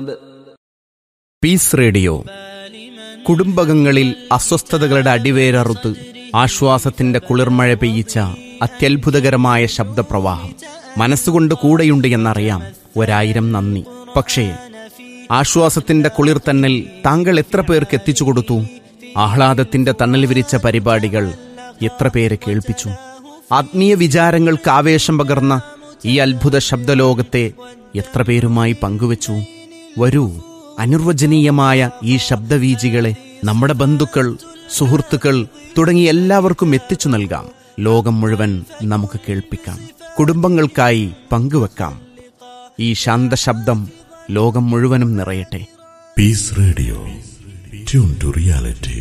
Piece radio കുടുംബകങ്ങളിൽ അസ്വസ്ഥതകളുടെ അടിവേരറുത്ത് ആശ്വാസത്തിന്റെ കുളിർമഴ പെയ്യിച്ച അത്യത്ഭുതകരമായ ശബ്ദപ്രവാഹം മനസ്സുകൊണ്ട് കൂടെയുണ്ട് എന്നറിയാം ഒരായിരം നന്ദി പക്ഷേ ആശ്വാസത്തിന്റെ കുളിർ തന്നൽ താങ്കൾ എത്ര പേർക്ക് എത്തിച്ചു കൊടുത്തു ആഹ്ലാദത്തിന്റെ തണൽ വിരിച്ച പരിപാടികൾ എത്ര പേരെ കേൾപ്പിച്ചു ആത്മീയ വിചാരങ്ങൾക്ക് ആവേശം പകർന്ന ഈ അത്ഭുത ശബ്ദലോകത്തെ എത്ര പേരുമായി പങ്കുവച്ചു വരൂ അനിർവചനീയമായ ഈ ശബ്ദവീജികളെ നമ്മുടെ ബന്ധുക്കൾ സുഹൃത്തുക്കൾ തുടങ്ങി എല്ലാവർക്കും എത്തിച്ചു നൽകാം ലോകം മുഴുവൻ നമുക്ക് കേൾപ്പിക്കാം കുടുംബങ്ങൾക്കായി പങ്കുവെക്കാം ഈ ശാന്തശബ്ദം ലോകം മുഴുവനും നിറയട്ടെ Peace Radio. Tune to reality.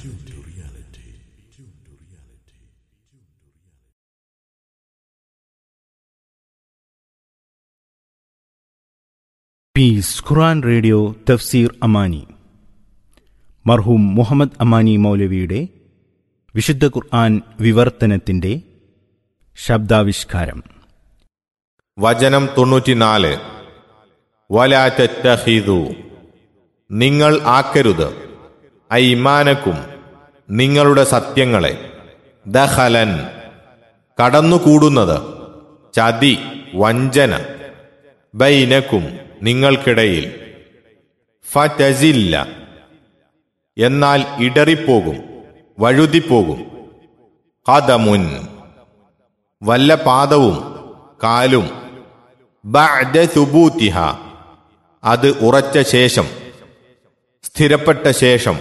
Peace Quran radio തഫ്സീർ അമാനി മർഹൂം മുഹമ്മദ് അമാനി മൗലവിയുടെ വിശുദ്ധ ഖുർആൻ വിവർത്തനത്തിന്റെ ശബ്ദാവിഷ്കാരം വചനം തൊണ്ണൂറ്റിനാല് വലാറ്റഹിതു നിങ്ങൾ ആക്കരുത് ഐമാനക്കും നിങ്ങളുടെ സത്യങ്ങളെ ദഹലൻ കടന്നുകൂടുന്നത് ചതി വഞ്ചന ബൈനക്കും നിങ്ങൾക്കിടയിൽ ഫറ്റസില്ല എന്നാൽ ഇടറിപ്പോകും വഴുതിപ്പോകും കഥമുൻ വല്ല പാദവും കാലും ബഅദ സുബൂത്തിഹ അത് ഉറച്ച ശേഷം സ്ഥിരപ്പെട്ട ശേഷം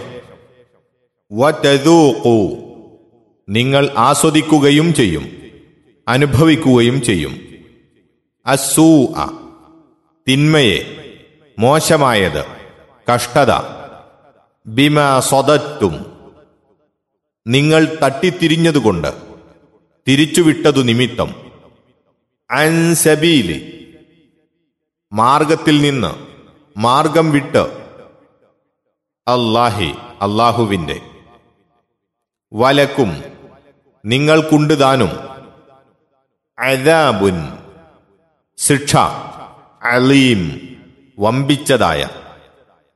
വതദൂഖു നിങ്ങൾ ആസ്വദിക്കുകയും ചെയ്യും അനുഭവിക്കുകയും ചെയ്യും അസൂ തിന്മയെ മോശമായത് കഷ്ടത ബിമ സ്വതത്തും നിങ്ങൾ തട്ടിത്തിരിഞ്ഞതുകൊണ്ട് തിരിച്ചുവിട്ടതു നിമിത്തം അൻസബീലി മാർഗത്തിൽ നിന്ന് മാർഗം വിട്ട് അല്ലാഹി അള്ളാഹുവിന്റെ വലക്കും നിങ്ങൾക്കുണ്ട് താനും അദാബുൻ ശിക്ഷ അലീം വമ്പിച്ചതായ